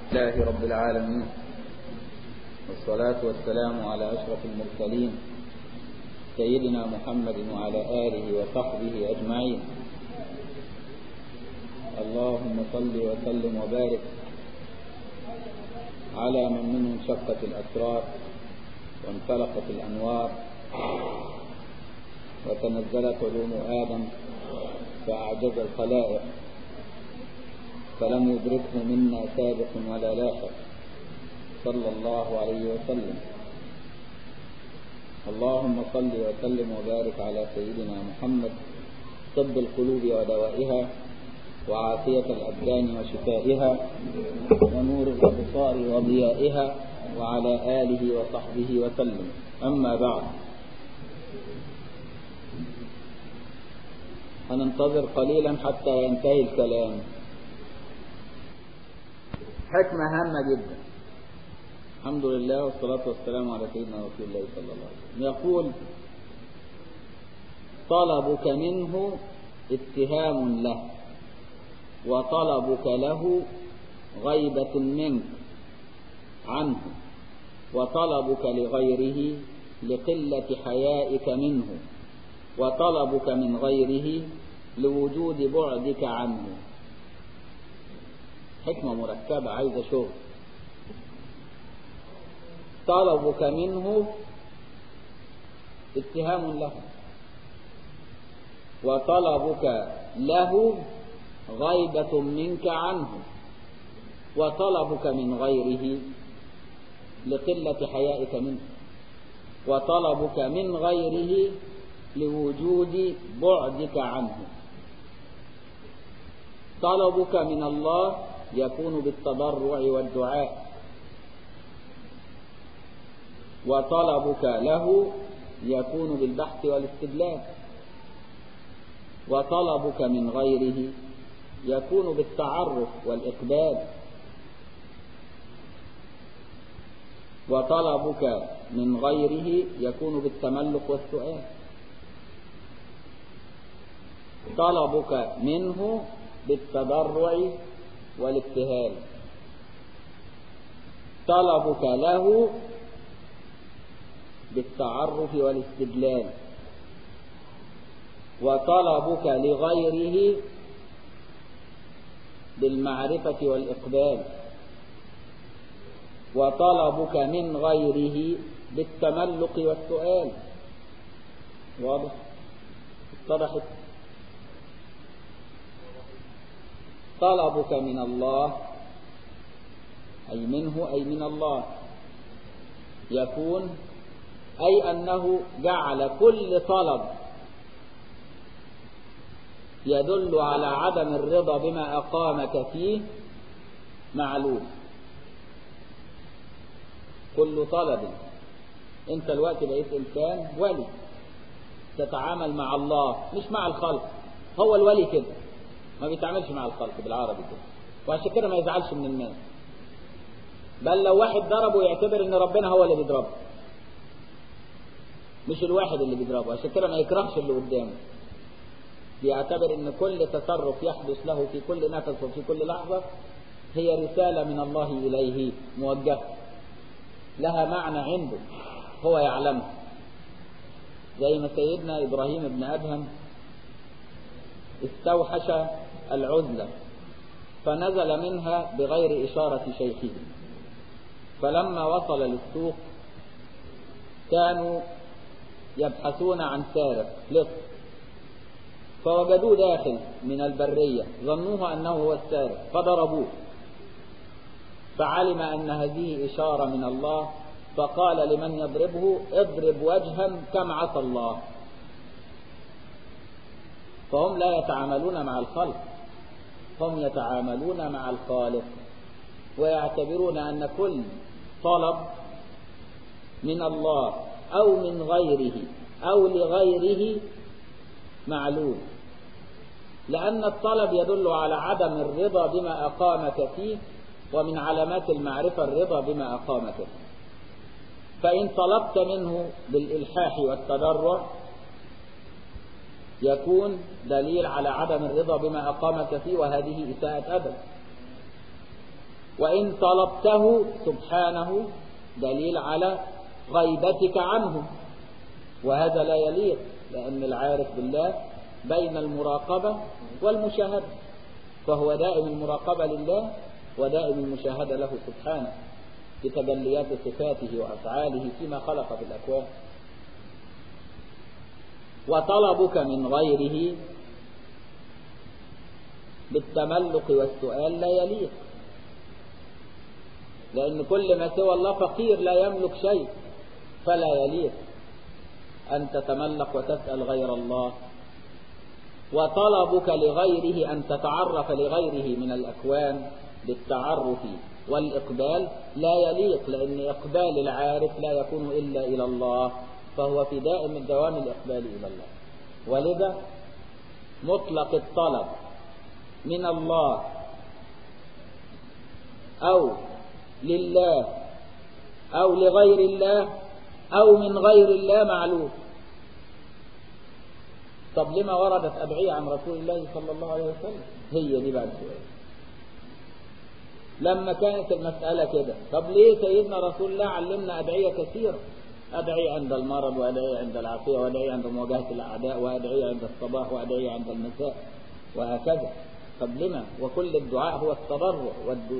الله رب العالمين والصلاة والسلام على أشرف المرسلين سيدنا محمد وعلى آله وصحبه أجمعين اللهم صل وسلم وبارك على من منه انشقت الأسرار وانطلقت الأنوار وتنزلت علوم آدم فأعجز الخلائق فلم يدركه منا سابق ولا لاحق صلى الله عليه وسلم اللهم صل وسلم وبارك على سيدنا محمد طب القلوب ودوائها وعافية الأبدان وشفائها ونور الأبصار وضيائها وعلى آله وصحبه وسلم أما بعد هننتظر قليلا حتى ينتهي الكلام حكمة هامة جدا الحمد لله والصلاة والسلام على سيدنا رسول الله صلى الله عليه وسلم يقول طلبك منه اتهام له وطلبك له غيبة منك عنه وطلبك لغيره لقلة حيائك منه وطلبك من غيره لوجود بعدك عنه حكمة مركبة عايزة شغل طلبك منه اتهام له وطلبك له غيبة منك عنه وطلبك من غيره لقلة حيائك منه وطلبك من غيره لوجود بعدك عنه طلبك من الله يكون بالتضرع والدعاء وطلبك له يكون بالبحث والاستدلال وطلبك من غيره يكون بالتعرف والإقبال وطلبك من غيره يكون بالتملق والسؤال طلبك منه بالتضرع والابتهال طلبك له بالتعرف والاستدلال وطلبك لغيره بالمعرفة والإقبال وطلبك من غيره بالتملق والسؤال واضح اتضحت طلبك من الله أي منه أي من الله يكون أي أنه جعل كل طلب يدل على عدم الرضا بما أقامك فيه معلوم كل طلب انت الوقت بقيت انسان ولي تتعامل مع الله مش مع الخلق هو الولي كده ما بيتعاملش مع الخلق بالعربي كده وعشان كده ما يزعلش من الناس بل لو واحد ضربه يعتبر ان ربنا هو اللي بيضربه مش الواحد اللي بيضربه عشان كده ما يكرهش اللي قدامه بيعتبر ان كل تصرف يحدث له في كل نفس وفي كل لحظة هي رسالة من الله إليه موجهة لها معنى عنده هو يعلمها زي ما سيدنا إبراهيم بن أدهم استوحش العزلة فنزل منها بغير إشارة شيخه فلما وصل للسوق كانوا يبحثون عن سارق لص فوجدوه داخل من البرية ظنوه أنه هو السارق فضربوه فعلم أن هذه إشارة من الله فقال لمن يضربه اضرب وجها كم عصى الله فهم لا يتعاملون مع الخلق هم يتعاملون مع الخالق ويعتبرون أن كل طلب من الله أو من غيره أو لغيره معلوم لأن الطلب يدل على عدم الرضا بما أقامك فيه ومن علامات المعرفة الرضا بما أقامك فيه فإن طلبت منه بالإلحاح والتضرع يكون دليل على عدم الرضا بما أقامك فيه وهذه إساءة أدب وإن طلبته سبحانه دليل على غيبتك عنه وهذا لا يليق لأن العارف بالله بين المراقبة والمشاهدة فهو دائم المراقبة لله ودائم المشاهدة له سبحانه بتجليات صفاته وأفعاله فيما خلق في الأكوان وطلبك من غيره بالتملق والسؤال لا يليق لأن كل ما سوى الله فقير لا يملك شيء فلا يليق أن تتملق وتسأل غير الله وطلبك لغيره أن تتعرف لغيره من الأكوان بالتعرف والإقبال لا يليق لأن إقبال العارف لا يكون إلا إلى الله فهو في دائم الدوام الإقبال إلى الله ولذا مطلق الطلب من الله أو لله أو لغير الله أو من غير الله معلوم طب لما وردت أدعية عن رسول الله صلى الله عليه وسلم هي دي بعد سؤال لما كانت المسألة كده طب ليه سيدنا رسول الله علمنا أدعية كثيرة أدعية عند المرض وأدعية عند العافية وأدعية عند مواجهة الأعداء وأدعية عند الصباح وأدعية عند المساء وهكذا طب لما وكل الدعاء هو التضرع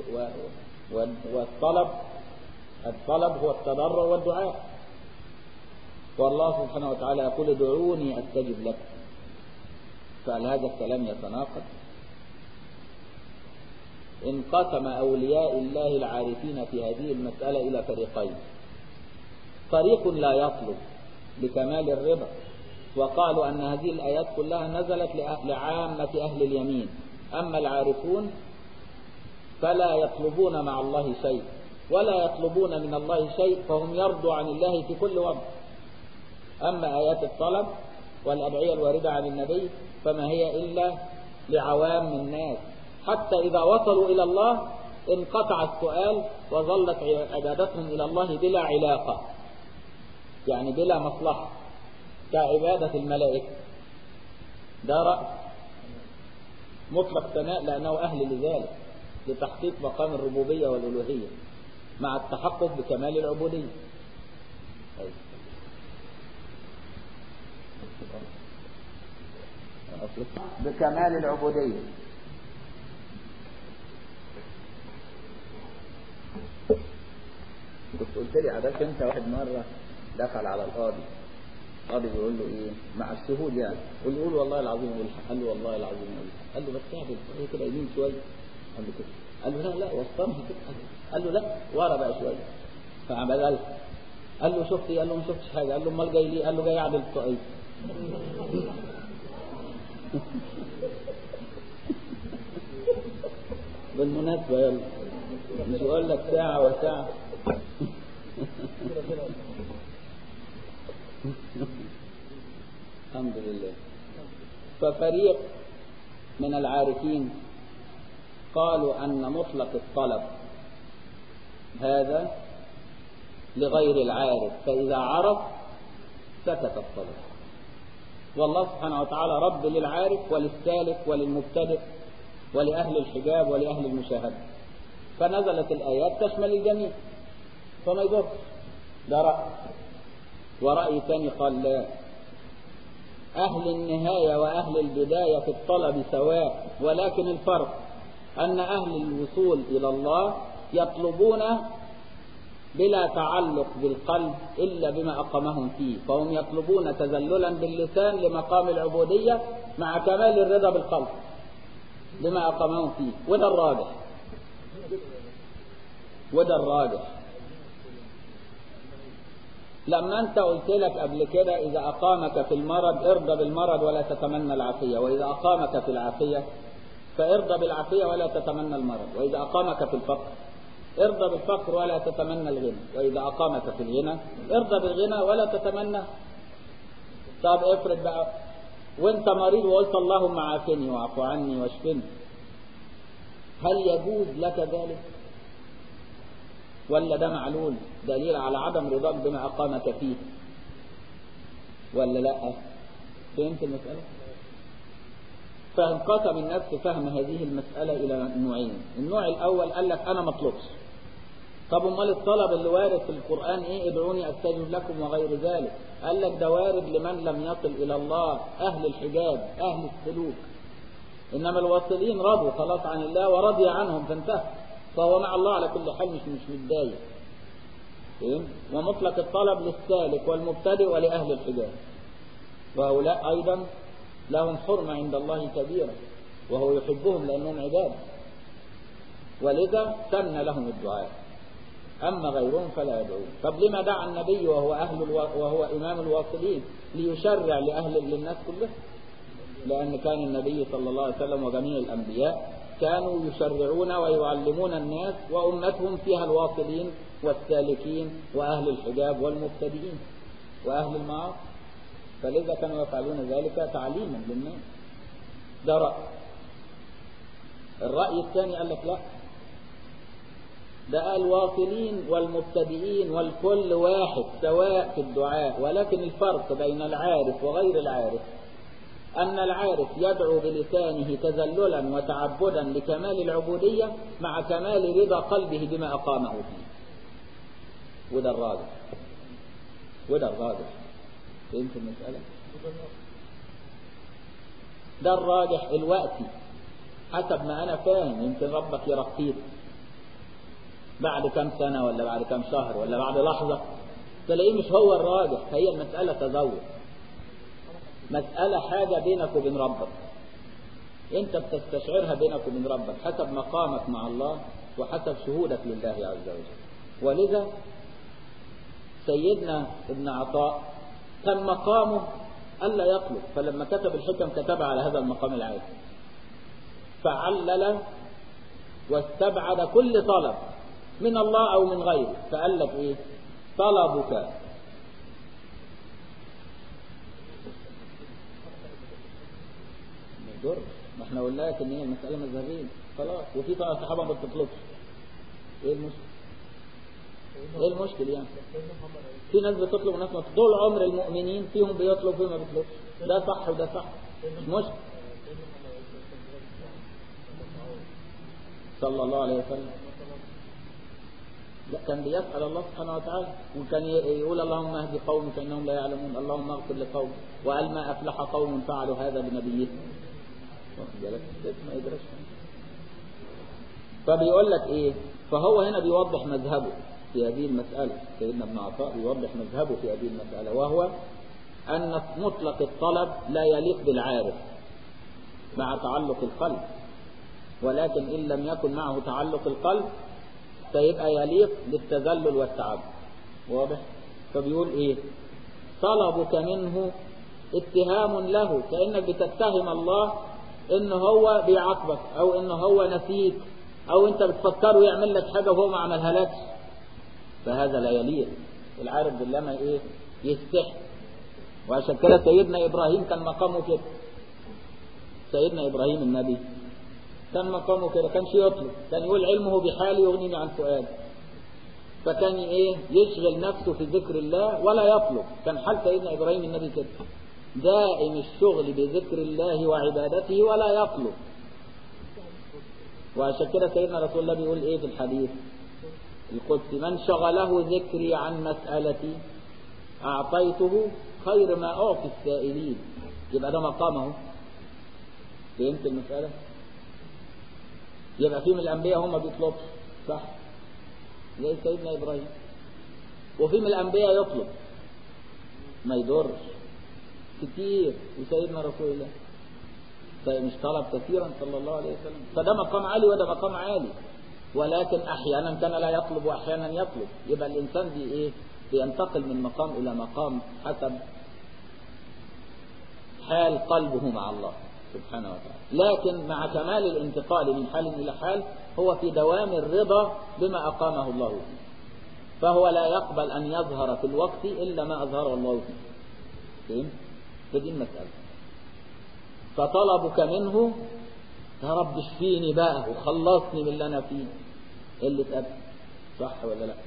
والطلب الطلب هو التضرع والدعاء والله سبحانه وتعالى يقول ادعوني استجب لكم فهل هذا الكلام يتناقض انقسم أولياء الله العارفين في هذه المسألة إلى فريقين فريق لا يطلب بكمال الرضا وقالوا أن هذه الآيات كلها نزلت لعامة أهل اليمين أما العارفون فلا يطلبون مع الله شيء ولا يطلبون من الله شيء فهم يرضوا عن الله في كل وضع أما آيات الطلب والأدعية الواردة عن النبي فما هي إلا لعوام الناس حتى إذا وصلوا إلى الله انقطع السؤال وظلت عبادتهم إلى الله بلا علاقة يعني بلا مصلحة كعبادة الملائكة ده رأي مطلق ثناء لأنه أهل لذلك لتحقيق مقام الربوبية والألوهية مع التحقق بكمال العبودية بكمال العبودية كنت قلت لي عادات انت واحد مرة دخل على القاضي القاضي بيقول له ايه مع الشهود يعني قول له قول والله العظيم قول قال له والله العظيم قول قال له بس اعمل ايه كده يمين شويه قال له كده قال له لا لا وسطنها كده قال له لا ورا بقى شويه فعمل قال قال له شفت ايه قال له ما شفتش حاجه قال له امال جاي ليه قال له جاي اعدل الطاقيه بالمناسبة يلا مش يقول لك ساعة وساعة الحمد لله ففريق من العارفين قالوا أن مطلق الطلب هذا لغير العارف فإذا عرف سكت الطلب والله سبحانه وتعالى رب للعارف وللسالك وللمبتدئ ولأهل الحجاب ولأهل المشاهدة فنزلت الآيات تشمل الجميع فما يضرش ده رأي ورأي ثاني قال لا أهل النهاية وأهل البداية في الطلب سواء ولكن الفرق أن أهل الوصول إلى الله يطلبون بلا تعلق بالقلب إلا بما أقامهم فيه فهم يطلبون تذللا باللسان لمقام العبودية مع كمال الرضا بالقلب بما أقامهم فيه وده الراجح وده الراجح لما أنت قلت لك قبل كده إذا أقامك في المرض ارضى بالمرض ولا تتمنى العافية وإذا أقامك في العافية فارضى بالعافية ولا تتمنى المرض وإذا أقامك في الفقر ارضى بالفقر ولا تتمنى الغنى وإذا أقامك في الغنى ارضى بالغنى ولا تتمنى طب افرض بقى وانت مريض وقلت اللهم عافني واعف عني واشفني هل يجوز لك ذلك ولا ده معلول دليل على عدم رضاك بما أقامك فيه ولا لا فهمت المسألة فانقسم الناس في فهم هذه المسألة إلى نوعين النوع الأول قال لك أنا مطلوبش طب امال الطلب اللي وارد في القرآن ايه ادعوني استجب لكم وغير ذلك قال لك ده وارد لمن لم يصل الى الله اهل الحجاب اهل السلوك انما الواصلين رضوا خلاص عن الله ورضي عنهم فانتهى فهو مع الله على كل حال مش مش متضايق فهم؟ ومطلق الطلب للسالك والمبتدئ ولأهل الحجاب وهؤلاء أيضا لهم حرمة عند الله كبيرة وهو يحبهم لأنهم عباد ولذا سن لهم الدعاء أما غيرهم فلا يدعون طب لما دعا النبي وهو أهل الو... وهو إمام الواصلين ليشرع لأهل للناس كلها لأن كان النبي صلى الله عليه وسلم وجميع الأنبياء كانوا يشرعون ويعلمون الناس وأمتهم فيها الواصلين والسالكين وأهل الحجاب والمبتدئين وأهل المعاصي فلذا كانوا يفعلون ذلك تعليما للناس ده رأي الرأي الثاني قال لك لا ده الواصلين والمبتدئين والكل واحد سواء في الدعاء ولكن الفرق بين العارف وغير العارف أن العارف يدعو بلسانه تذللا وتعبدا لكمال العبودية مع كمال رضا قلبه بما أقامه فيه وده الراجح وده الراجح فهمت المسألة ده الراجح الوقتي حسب ما أنا فاهم يمكن ربك يرقيك بعد كم سنة ولا بعد كم شهر ولا بعد لحظة تلاقيه مش هو الراجح فهي المسألة تزوج مسألة حاجة بينك وبين ربك انت بتستشعرها بينك وبين ربك حسب مقامك مع الله وحسب شهودك لله عز وجل ولذا سيدنا ابن عطاء كان مقامه ألا يطلب فلما كتب الحكم كتب على هذا المقام العالي فعلل واستبعد كل طلب من الله أو من غيره فقال لك إيه طلبك ما ما احنا قلنا لك ان هي المسألة مذهبية خلاص وفي طبعا صحابة ما بتطلبش ايه المشكلة ايه المشكلة يعني في ناس بتطلب وناس ما طول عمر المؤمنين فيهم بيطلب وفيهم ما بيطلبش ده صح وده صح مش مشكلة صلى الله عليه وسلم لا كان بيسأل الله سبحانه وتعالى وكان يقول اللهم اهد قومي فإنهم لا يعلمون اللهم اغفر لقومي وقال ما أفلح قوم فعلوا هذا بنبيهم ما يدرش فبيقول لك ايه فهو هنا بيوضح مذهبه في هذه المسألة سيدنا ابن عطاء بيوضح مذهبه في هذه المسألة وهو أن مطلق الطلب لا يليق بالعارف مع تعلق القلب ولكن إن لم يكن معه تعلق القلب فيبقى يليق للتذلل والتعب واضح فبيقول ايه طلبك منه اتهام له كأنك بتتهم الله ان هو بيعاقبك او ان هو نسيك او انت بتفكره يعمل لك حاجة وهو ما عملها لكش فهذا لا يليق العارف بالله ما ايه يستحي وعشان كده سيدنا ابراهيم كان مقامه كده سيدنا ابراهيم النبي كان مقامه كده كانش يطلب كان يقول علمه بحالي يغنيني عن سؤال فكان ايه يشغل نفسه في ذكر الله ولا يطلب كان حال سيدنا ابراهيم النبي كده دائم الشغل بذكر الله وعبادته ولا يطلب وعشان كده سيدنا رسول الله بيقول ايه في الحديث القدسي من شغله ذكري عن مسألتي أعطيته خير ما أعطي السائلين يبقى ده مقامه فهمت المسألة يبقى في من الأنبياء هم بيطلبوا صح زي سيدنا إبراهيم وفي من الأنبياء يطلب ما يضرش كتير وسيدنا رسول الله مش طلب كثيرا صلى الله عليه وسلم فده مقام عالي وده مقام عالي ولكن أحيانا كان لا يطلب وأحيانا يطلب يبقى الإنسان دي إيه بينتقل من مقام إلى مقام حسب حال قلبه مع الله سبحانه وتعالى لكن مع كمال الانتقال من حال إلى حال هو في دوام الرضا بما أقامه الله فيه فهو لا يقبل أن يظهر في الوقت إلا ما أظهره الله فيه فهمت؟ فدي المسألة فطلبك منه يا رب اشفيني بقى وخلصني من اللي أنا فيه اللي اتأدب صح ولا لا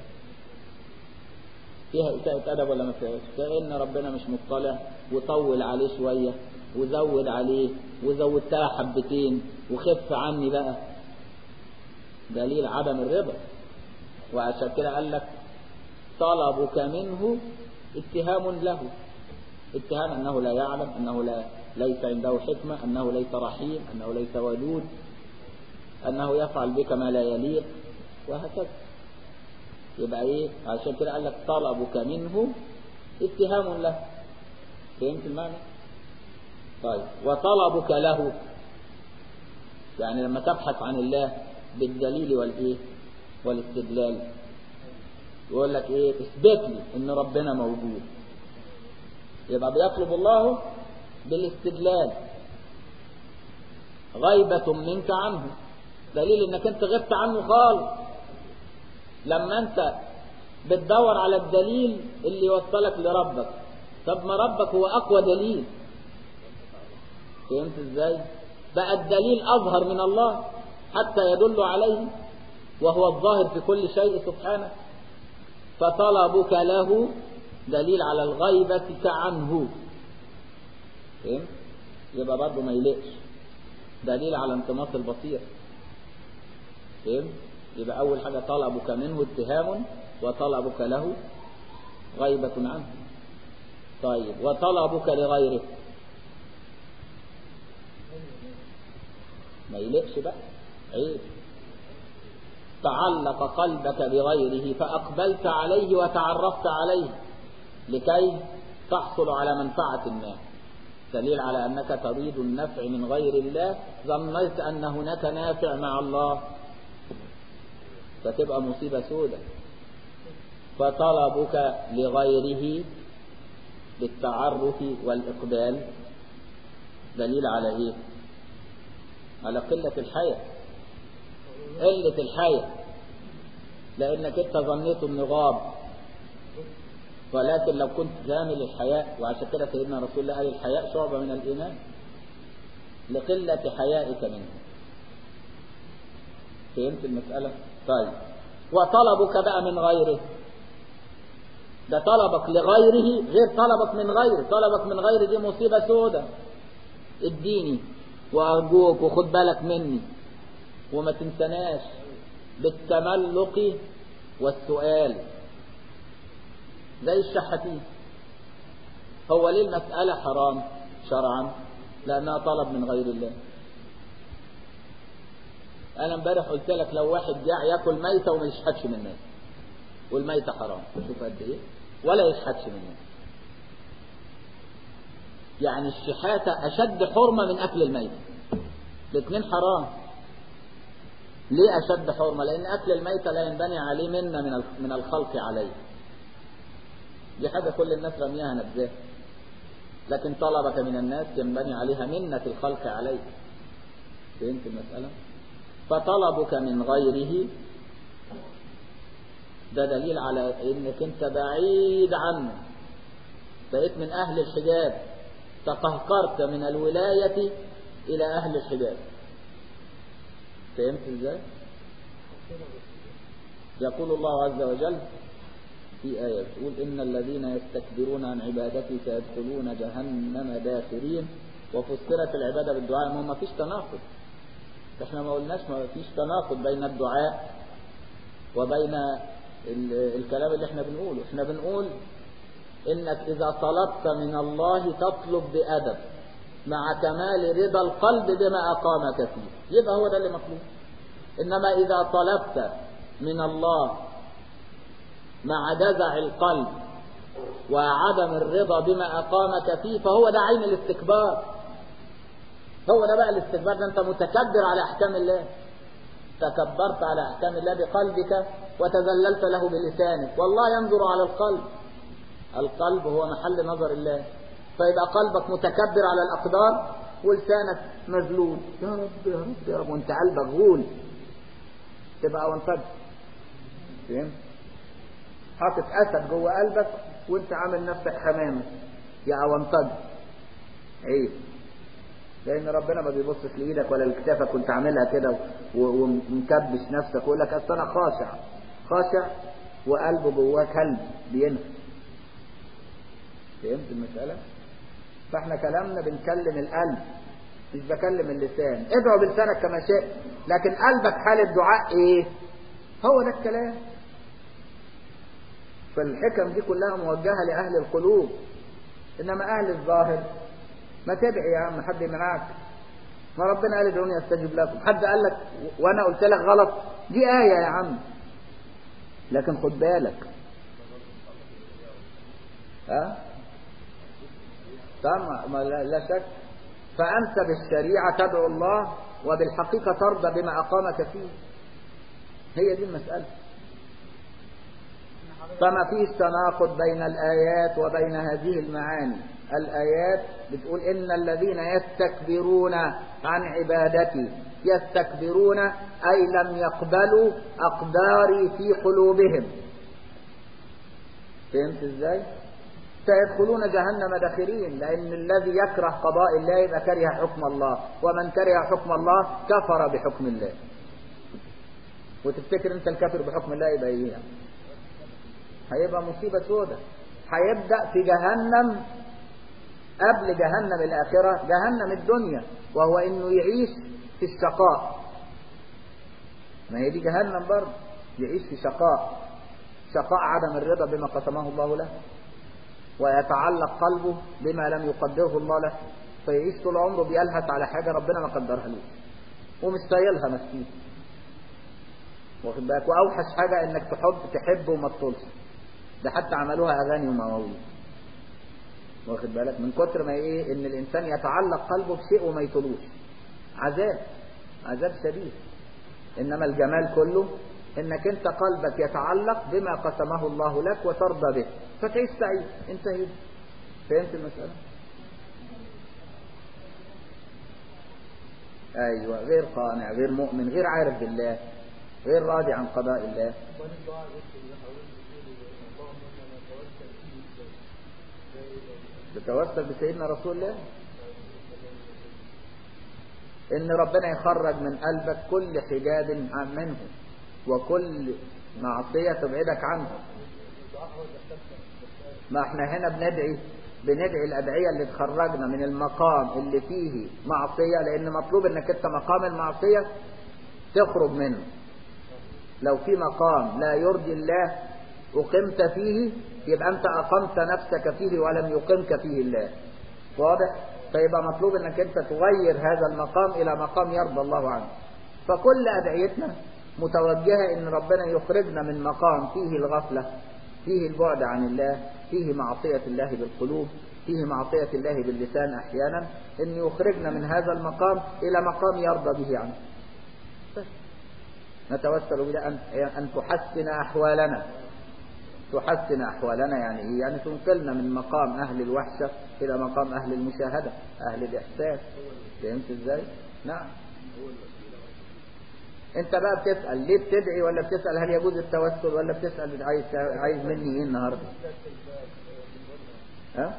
فيها إساءة أدب ولا ما فيهاش كأن ربنا مش مطلع وطول عليه شوية وزود عليه وزودتها حبتين وخف عني بقى دليل عدم الرضا وعشان كده قال لك طلبك منه اتهام له اتهام انه لا يعلم انه لا ليس عنده حكمة انه ليس رحيم انه ليس ودود انه يفعل بك ما لا يليق وهكذا يبقى ايه عشان كده قال لك طلبك منه اتهام له فهمت المعنى طيب وطلبك له يعني لما تبحث عن الله بالدليل والايه والاستدلال يقول لك ايه اثبت لي ان ربنا موجود يبقى بيطلب الله بالاستدلال غيبة منك عنه دليل انك انت غبت عنه خالص لما انت بتدور على الدليل اللي يوصلك لربك طب ما ربك هو اقوى دليل فهمت ازاي بقى الدليل اظهر من الله حتى يدل عليه وهو الظاهر في كل شيء سبحانه فطلبك له دليل على الغيبة عنه فهمت يبقى برضه ما يلقش دليل على انطماس البصير فهمت يبقى أول حاجة طلبك منه اتهام وطلبك له غيبة عنه طيب وطلبك لغيره ما يلقش بقى عيب تعلق قلبك بغيره فأقبلت عليه وتعرفت عليه لكي تحصل على منفعة ما دليل على أنك تريد النفع من غير الله ظنيت أن هناك نافع مع الله فتبقى مصيبة سودة فطلبك لغيره بالتعرف والإقبال دليل على إيه على قلة الحياة قلة الحياة لأنك أنت ظنيت أنه غاب ولكن لو كنت كامل الحياء وعشان كده سيدنا رسول الله قال الحياء شعبة من الإيمان لقلة حيائك منه فهمت المسألة؟ طيب وطلبك بقى من غيره ده طلبك لغيره غير طلبك من غيره طلبك من غيره دي مصيبة سودة اديني وأرجوك وخد بالك مني وما تنسناش بالتملق والسؤال زي الشحاتين هو ليه المسألة حرام شرعا لأنها طلب من غير الله أنا امبارح قلت لك لو واحد جاع ياكل ميتة وما يشحتش من الناس والميتة حرام شوف قد إيه ولا يشحتش من الناس يعني الشحاتة أشد حرمة من أكل الميتة الاثنين حرام ليه أشد حرمة لأن أكل الميتة لا ينبني عليه منة من الخلق عليه دي حاجة كل الناس رميها نبذاه لكن طلبك من الناس ينبني عليها منة الخلق عليك فهمت المسألة فطلبك من غيره ده دليل على انك انت بعيد عنه بقيت من اهل الحجاب تقهقرت من الولاية الى اهل الحجاب فهمت ازاي يقول الله عز وجل في آية تقول إن الذين يستكبرون عن عبادتي سيدخلون جهنم داخرين وفسرت العبادة بالدعاء ما ما فيش تناقض احنا ما قلناش ما فيش تناقض بين الدعاء وبين الكلام اللي احنا بنقوله احنا بنقول انك اذا طلبت من الله تطلب بأدب مع كمال رضا القلب بما أقامك فيه يبقى هو ده اللي مطلوب إنما إذا طلبت من الله مع جزع القلب وعدم الرضا بما أقامك فيه فهو ده عين الاستكبار هو ده بقى الاستكبار ده أنت متكبر على أحكام الله تكبرت على أحكام الله بقلبك وتذللت له بلسانك والله ينظر على القلب القلب هو محل نظر الله فيبقى قلبك متكبر على الأقدار ولسانك مذلول يا رب يا رب يا رب وانت قلبك غول تبقى وانفجر فهمت حاطط اسد جوه قلبك وانت عامل نفسك حمامه يا وانفجر عيب لان ربنا ما بيبصش لايدك ولا لكتافك وانت عاملها كده ومكبش نفسك ويقول لك اصل انا خاشع خاشع وقلبه جواه كلب بينفي فهمت المساله فاحنا كلامنا بنكلم القلب مش بكلم اللسان ادعو بلسانك كما شئت لكن قلبك حال الدعاء ايه هو ده الكلام فالحكم دي كلها موجهة لأهل القلوب إنما أهل الظاهر ما تدعي يا عم حد يمنعك ما ربنا قال ادعوني استجب لكم حد قال لك وانا قلت لك غلط دي آية يا عم لكن خد بالك ها طبعا ما لا, لا شك فأنت بالشريعة تدعو الله وبالحقيقة ترضى بما أقامك فيه هي دي المسألة فما فيش تناقض بين الآيات وبين هذه المعاني الآيات بتقول إن الذين يستكبرون عن عبادتي يستكبرون أي لم يقبلوا أقداري في قلوبهم فهمت إزاي؟ سيدخلون جهنم داخرين لأن الذي يكره قضاء الله يبقى كره حكم الله ومن كره حكم الله كفر بحكم الله وتفتكر انت الكافر بحكم الله يبقى ايه هيبقى مصيبة سودة هيبدأ في جهنم قبل جهنم الآخرة جهنم الدنيا وهو انه يعيش في الشقاء ما هي دي جهنم برضه يعيش في شقاء شقاء عدم الرضا بما قسمه الله له ويتعلق قلبه بما لم يقدره الله له فيعيش طول عمره بيلهث على حاجة ربنا ما قدرها له ومش طايلها مسكين واخد بالك واوحش حاجة انك تحب تحب وما تطولش ده حتى عملوها اغاني ومواويل واخد بالك من كتر ما ايه ان الانسان يتعلق قلبه بشيء وما يطولوش عذاب عذاب شديد انما الجمال كله انك انت قلبك يتعلق بما قسمه الله لك وترضى به فتعيش سعيد انتهي فهمت المسألة ايوه غير قانع غير مؤمن غير عارف بالله غير راضي عن قضاء الله تتوسل بسيدنا رسول الله ان ربنا يخرج من قلبك كل حجاب منه وكل معصية تبعدك عنه ما احنا هنا بندعي بندعي الأدعية اللي تخرجنا من المقام اللي فيه معصية لأن مطلوب انك انت مقام المعصية تخرج منه لو في مقام لا يرضي الله أقمت فيه يبقى أنت أقمت نفسك فيه ولم يقمك فيه الله واضح؟ فيبقى مطلوب انك انت تغير هذا المقام إلى مقام يرضى الله عنه فكل أدعيتنا متوجهة ان ربنا يخرجنا من مقام فيه الغفلة فيه البعد عن الله فيه معصية الله بالقلوب فيه معصية الله باللسان احيانا ان يخرجنا من هذا المقام الى مقام يرضى به عنه بس نتوسل الى ان ان تحسن احوالنا تحسن احوالنا يعني ايه يعني تنقلنا من مقام اهل الوحشة الى مقام اهل المشاهدة اهل الاحساس فهمت ازاي نعم انت بقى بتسأل ليه بتدعي ولا بتسأل هل يجوز التوسل ولا بتسأل عايز عايز مني ايه النهارده ها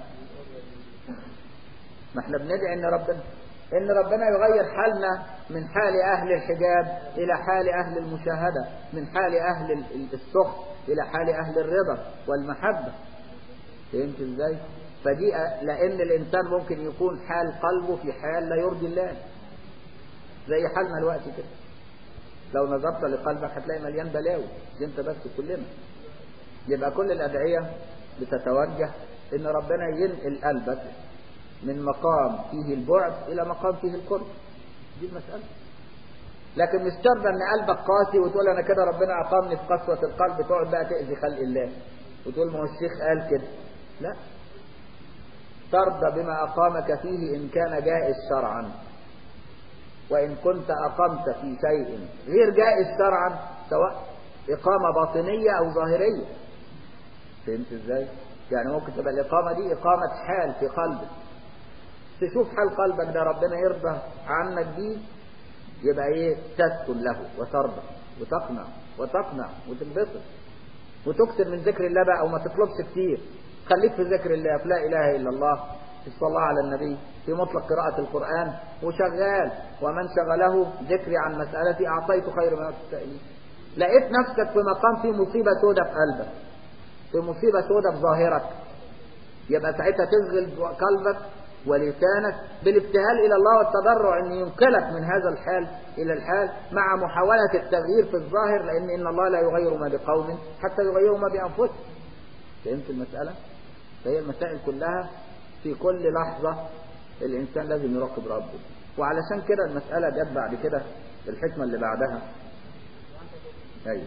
ما احنا بندعي ان ربنا ان ربنا يغير حالنا من حال اهل الحجاب الى حال اهل المشاهدة من حال اهل السخط الى حال اهل الرضا والمحبة فهمت ازاي فدي لان الانسان ممكن يكون حال قلبه في حال لا يرضي الله زي حالنا الوقت كده لو نظرت لقلبك هتلاقي مليان بلاوي دي انت بس كلنا يبقى كل الادعيه بتتوجه ان ربنا ينقل قلبك من مقام فيه البعد الى مقام فيه القرب دي المساله لكن مش ترضى ان قلبك قاسي وتقول انا كده ربنا اقامني في قسوه القلب تقعد بقى تاذي خلق الله وتقول ما هو الشيخ قال كده لا ترضى بما اقامك فيه ان كان جائز شرعا وإن كنت أقمت في شيء غير جائز شرعا سواء إقامة باطنية أو ظاهرية فهمت إزاي؟ يعني ممكن تبقى الإقامة دي إقامة حال في قلبك تشوف حال قلبك ده ربنا يرضى عنك بيه يبقى إيه تسكن له وترضى وتقنع وتقنع وتنبسط وتكثر من ذكر الله بقى وما تطلبش كتير خليك في ذكر الله في لا إله إلا الله في الصلاة على النبي في مطلق قراءة القرآن وشغال ومن شغله ذكري عن مسألتي أعطيت خير ما تستألين لقيت نفسك في مقام في مصيبة سودة في قلبك في مصيبة سودة في ظاهرك يبقى ساعتها تشغل قلبك ولسانك بالابتهال إلى الله والتضرع أن ينقلك من هذا الحال إلى الحال مع محاولة التغيير في الظاهر لأن إن الله لا يغير ما بقوم حتى يغيروا ما بأنفسهم فهمت المسألة؟ فهي المسائل كلها في كل لحظة الإنسان لازم يراقب ربه وعلشان كده المسألة جت بعد كده الحكمة اللي بعدها أيوه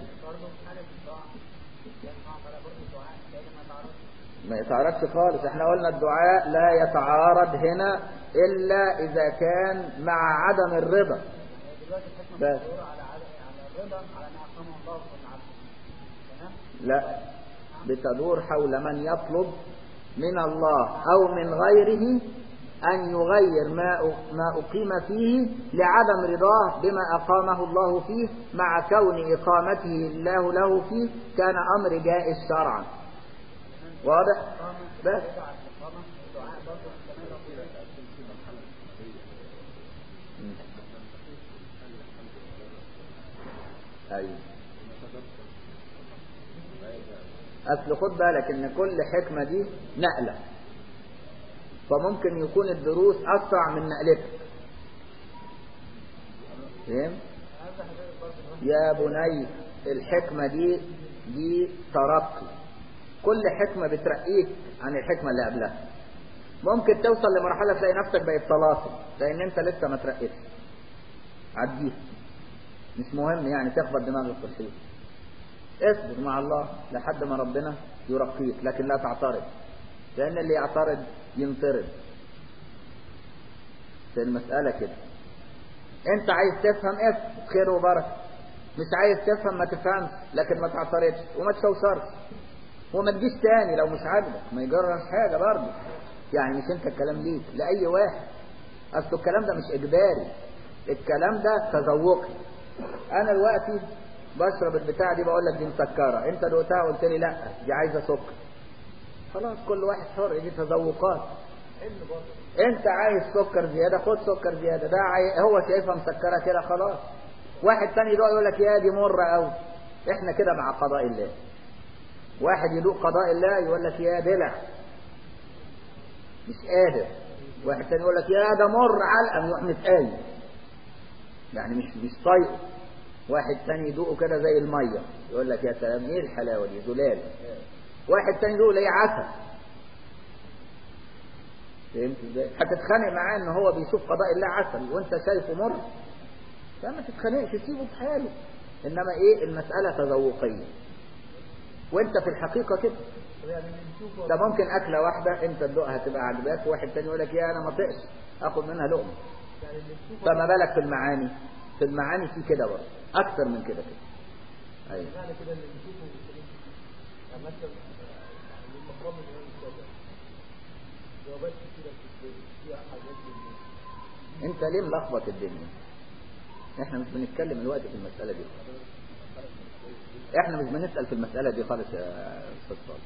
ما يتعارضش خالص احنا قلنا الدعاء لا يتعارض هنا الا اذا كان مع عدم الرضا بس لا بتدور حول من يطلب من الله او من غيره ان يغير ما ما اقيم فيه لعدم رضاه بما اقامه الله فيه مع كون اقامته الله له فيه كان امر جائز شرعا واضح بس ايوه اصل خد بالك ان كل حكمه دي نقله فممكن يكون الدروس اسرع من نقلتك فهم يا بني الحكمه دي دي ترقي كل حكمة بترقيك عن الحكمة اللي قبلها ممكن توصل لمرحلة تلاقي نفسك بقيت طلاقة لأن أنت لسه ما ترقيتش عديها مش مهم يعني تخبط دماغك في الحيط اصبر مع الله لحد ما ربنا يرقيك لكن لا تعترض لأن اللي يعترض ينطرد في المسألة كده أنت عايز تفهم افهم خير وبركة مش عايز تفهم ما تفهمش لكن ما تعترضش وما تشوشرش وما تجيش تاني لو مش عاجبك ما يجرش حاجة برضه يعني مش انت الكلام ليك لأي واحد أصل الكلام ده مش إجباري الكلام ده تذوقي أنا دلوقتي بشرب البتاع دي بقول لك دي مسكرة أنت دقتها قلت لي لا دي عايزة سكر خلاص كل واحد حر دي تذوقات أنت عايز سكر زيادة خد سكر زيادة ده عاي... هو شايفها مسكرة كده خلاص واحد تاني يدوق يقول لك يا دي مرة أوي احنا كده مع قضاء الله واحد يدوق قضاء الله يقول لك يا دلع مش قادر واحد تاني يقول لك يا ده مر علقه يروح متقايل يعني مش مش طايقه واحد تاني يدوقه كده زي الميه يقول لك يا سلام ايه الحلاوه دي زلال واحد تاني يدوقه زي عسل فهمت ازاي؟ هتتخانق معاه ان هو بيشوف قضاء الله عسل وانت شايفه مر فما تتخانقش سيبه في حاله انما ايه المساله تذوقيه وانت في الحقيقة كده ده ممكن أكلة واحدة انت تدوقها تبقى عجباك وواحد تاني يقول لك يا أنا ما طقش أخد منها لقمة فما بالك في المعاني في المعاني في كده برضه أكثر من كده كده أيوة معنى كده اللي بنشوفه يعني مثلا يعني المقام الإمام السابع جوابات كتيرة فيها حاجات انت ليه ملخبط الدنيا احنا مش بنتكلم الوقت في المسألة دي احنا مش بنسأل في المسألة دي خالص يا استاذ صالح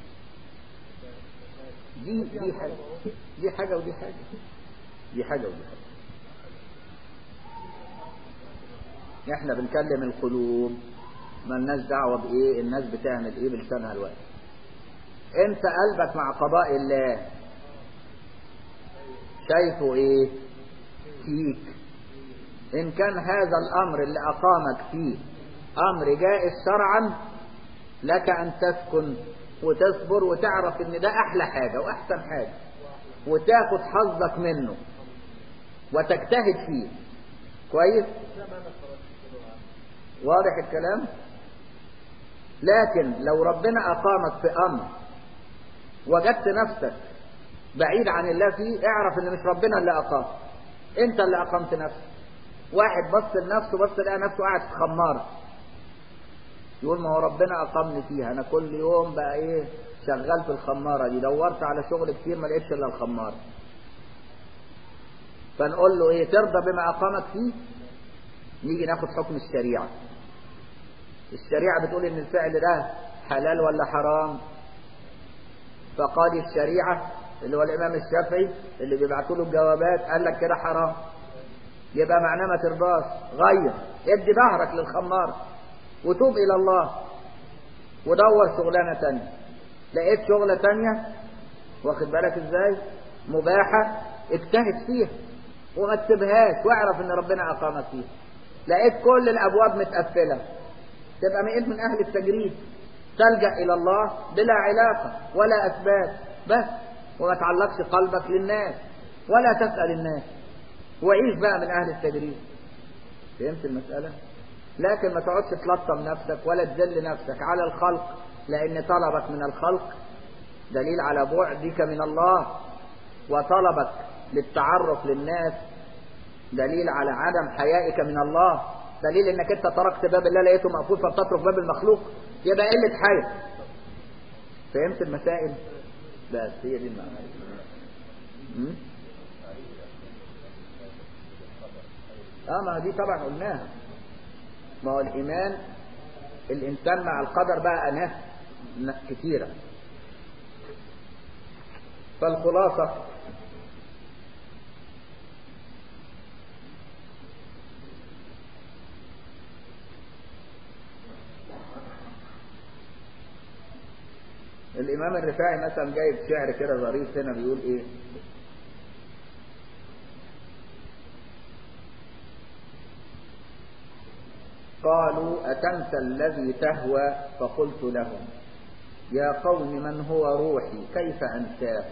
دي دي حاجة دي حاجة ودي حاجة دي حاجة ودي حاجة احنا بنكلم القلوب ملناش دعوة بايه الناس بتعمل ايه بلسانها الوقت انت قلبك مع قضاء الله شايفه ايه فيك ان كان هذا الامر اللي اقامك فيه امر جائز شرعا لك ان تسكن وتصبر وتعرف ان ده احلى حاجة واحسن حاجة وتاخد حظك منه وتجتهد فيه كويس واضح الكلام لكن لو ربنا اقامك في امر وجدت نفسك بعيد عن الله فيه اعرف ان مش ربنا اللي اقام انت اللي اقمت نفسك واحد بص لنفسه بص لقى نفسه قاعد في خمارة يقول ما هو ربنا اقامني فيها انا كل يوم بقى ايه شغال في الخمارة دي دورت على شغل كتير ما لقيتش الا الخمارة فنقول له ايه ترضى بما اقامك فيه نيجي ناخد حكم الشريعة الشريعة بتقول ان الفعل ده حلال ولا حرام فقاضي الشريعة اللي هو الامام الشافعي اللي بيبعتوا له الجوابات قال لك كده حرام يبقى معناه ما ترضاش غير ادي ظهرك للخمار وتوب الى الله ودور شغلانة تانية لقيت شغلة تانية واخد بالك ازاي مباحة اجتهد فيها وما تسيبهاش واعرف ان ربنا اقامك فيها لقيت كل الابواب متقفله تبقى بقيت من اهل التجريد تلجا الى الله بلا علاقه ولا اسباب بس وما تعلقش قلبك للناس ولا تسال الناس وعيش بقى من اهل التجريد فهمت المساله لكن ما تقعدش تلطم نفسك ولا تذل نفسك على الخلق لان طلبك من الخلق دليل على بعدك من الله وطلبك للتعرف للناس دليل على عدم حيائك من الله دليل انك انت تركت باب الله لقيته مقفول فبتترك باب المخلوق يبقى قله حياء فهمت المسائل بس هي دي المعنى م? اه ما دي طبعا قلناها ما هو الايمان الانسان مع القدر بقى اناس كثيره فالخلاصه الإمام الرفاعي مثلا جايب شعر كده ظريف هنا بيقول إيه قالوا أتنسى الذي تهوى فقلت لهم يا قوم من هو روحي كيف أنساه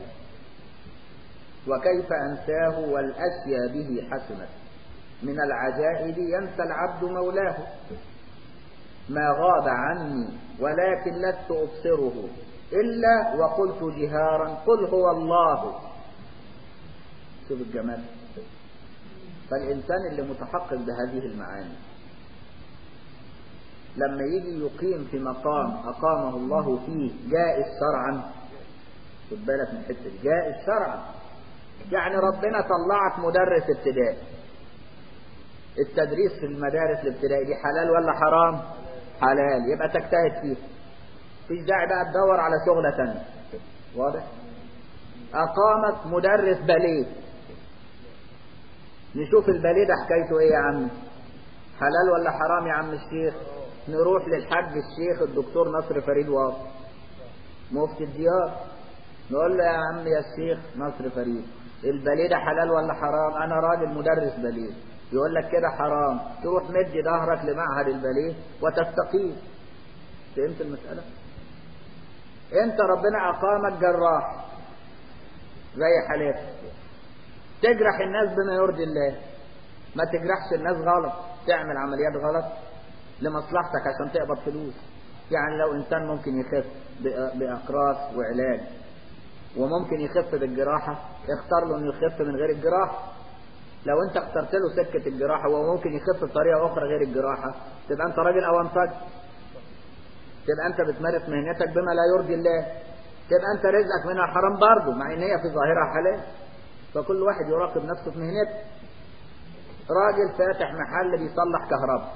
وكيف أنساه والأشياء به حسنت من العجائب ينسى العبد مولاه ما غاب عني ولكن لست أبصره إلا وقلت جهارا قل هو الله شوف الجمال فالإنسان اللي متحقق بهذه المعاني لما يجي يقيم في مقام أقامه الله فيه جائز شرعا خد بالك من الحتة دي جائز شرعا يعني ربنا طلعك مدرس ابتدائي التدريس في المدارس الابتدائي دي حلال ولا حرام حلال يبقى تجتهد فيه مفيش داعي بقى تدور على شغلة تانية واضح أقامك مدرس باليه نشوف الباليه ده حكايته ايه يا عم حلال ولا حرام يا عم الشيخ نروح للحاج الشيخ الدكتور نصر فريد واصل مفتي الديار نقول له يا عم يا الشيخ نصر فريد الباليه ده حلال ولا حرام انا راجل مدرس باليه يقول لك كده حرام تروح مدي ظهرك لمعهد الباليه وتستقيم فهمت المسألة انت ربنا اقامك جراح زي حالاتك تجرح الناس بما يرضي الله ما تجرحش الناس غلط تعمل عمليات غلط لمصلحتك عشان تقبض فلوس يعني لو انسان ممكن يخف باقراص وعلاج وممكن يخف بالجراحة اختار له انه يخف من غير الجراحة لو انت اخترت له سكة الجراحة وهو ممكن يخف بطريقة اخرى غير الجراحة تبقى انت راجل او انتج تبقى انت بتمارس مهنتك بما لا يرضي الله تبقى انت رزقك منها حرام برضه مع ان هي في ظاهرها حلال فكل واحد يراقب نفسه في مهنته راجل فاتح محل بيصلح كهرباء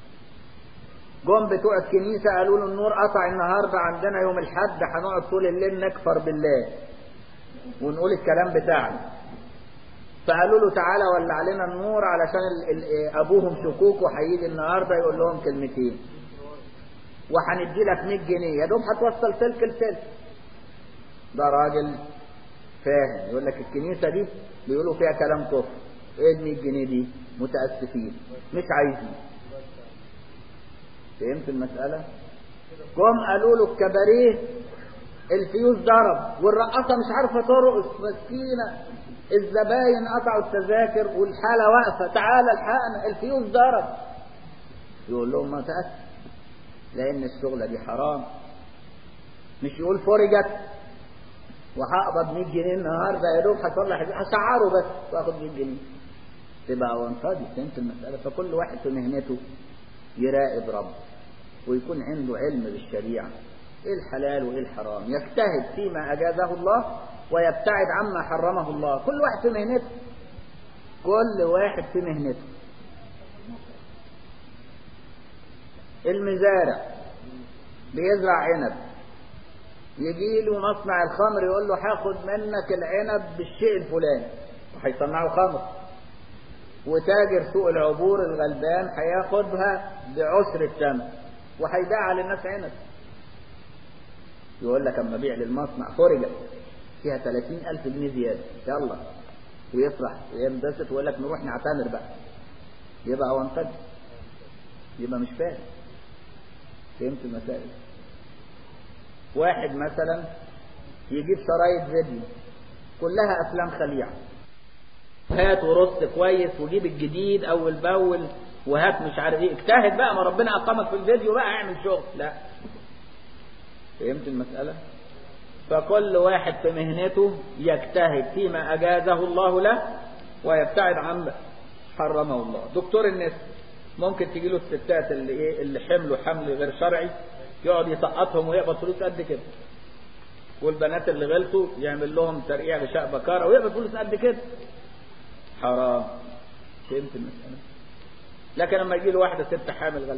جم بتوع الكنيسة قالوا له النور قطع النهاردة عندنا يوم الحد هنقعد طول الليل نكفر بالله ونقول الكلام بتاعنا فقالوا له تعالى ولع علينا النور علشان ال ال ابوهم شكوك وهيجي النهارده يقول لهم كلمتين وهندي لك 100 جنيه يا دوب هتوصل سلك لسلك ده راجل فاهم يقول لك الكنيسه دي بيقولوا فيها كلام كفر ايه ال 100 جنيه دي متاسفين مش عايزين فهمت المساله جم قالوا له الكباريه الفيوز ضرب والرقاصه مش عارفه ترقص مسكينه الزباين قطعوا التذاكر والحاله واقفه تعالى الحقنا الفيوز ضرب يقول لهم ما تاسف لان الشغله دي حرام مش يقول فرجت وهقبض 100 جنيه النهارده يا دوب هصلح هسعره بس واخد 100 جنيه تبقى وانفاضي فهمت المساله فكل واحد في مهنته يراقب ربه ويكون عنده علم بالشريعه ايه الحلال وايه الحرام يجتهد فيما اجازه الله ويبتعد عما حرمه الله كل واحد في مهنته كل واحد في مهنته المزارع بيزرع عنب يجي له مصنع الخمر يقول له هاخد منك العنب بالشيء الفلاني وهيصنعوا خمر وتاجر سوق العبور الغلبان هياخدها بعشر الثمن وهيبيعها للناس عنب يقول لك اما بيع للمصنع فرجت فيها 30 ألف جنيه زيادة يلا ويفرح وينبسط ويقول لك نروح نعتمر بقى يبقى هو انتج يبقى مش فاهم فهمت المسائل واحد مثلا يجيب شرايط فيديو كلها افلام خليعه هات ورص كويس وجيب الجديد اول باول وهات مش عارف ايه اجتهد بقى ما ربنا اقامك في الفيديو بقى اعمل شغل لا فهمت المساله فكل واحد في مهنته يجتهد فيما اجازه الله له ويبتعد عن حرمه الله دكتور النساء ممكن تجي له الستات اللي ايه اللي حملوا حمل غير شرعي يقعد يسقطهم ويقبض فلوس قد كده والبنات اللي غلطوا يعمل لهم ترقيع غشاء بكاره ويقبض فلوس قد كده حرام فهمت المسألة لكن لما يجي له واحدة ست حامل